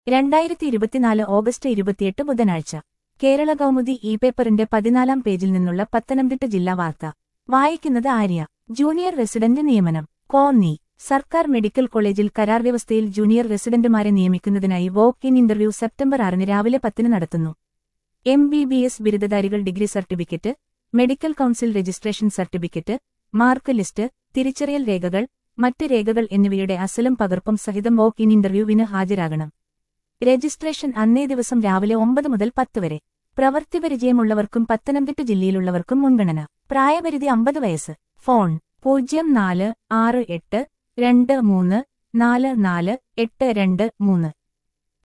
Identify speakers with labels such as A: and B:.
A: രണ്ടായിരത്തി ഇരുപത്തിനാല് ഓഗസ്റ്റ് ഇരുപത്തിയെട്ട് ബുധനാഴ്ച കേരള കൗമുദി ഇ പേപ്പറിന്റെ പതിനാലാം പേജിൽ നിന്നുള്ള പത്തനംതിട്ട ജില്ലാ വാർത്ത വായിക്കുന്നത് ആര്യ ജൂനിയർ റെസിഡന്റ് നിയമനം കോന്നി സർക്കാർ മെഡിക്കൽ കോളേജിൽ കരാർ വ്യവസ്ഥയിൽ ജൂനിയർ റെസിഡന്റുമാരെ നിയമിക്കുന്നതിനായി വോക്ക് ഇൻ ഇന്റർവ്യൂ സെപ്റ്റംബർ ആറിന് രാവിലെ പത്തിന് നടത്തുന്നു എം ബി ബി എസ് ബിരുദധാരികൾ degree certificate medical council registration certificate mark list തിരിച്ചറിയൽ രേഖകൾ മറ്റ് രേഖകൾ എന്നിവയുടെ അസലും പകർപ്പും സഹിതം വോക്ക് ഇൻ ഇന്റർവ്യൂവിന് ഹാജരാകണം രജിസ്ട്രേഷൻ അന്നേ ദിവസം രാവിലെ ഒമ്പത് മുതൽ പത്ത് വരെ പ്രവൃത്തിപരിചയമുള്ളവർക്കും പത്തനംതിട്ട ജില്ലയിലുള്ളവർക്കും മുൻഗണന പ്രായപരിധി അമ്പത് വയസ്സ് ഫോൺ പൂജ്യം നാല് ആറ് എട്ട് രണ്ട് മൂന്ന് നാല് നാല് എട്ട് രണ്ട് മൂന്ന്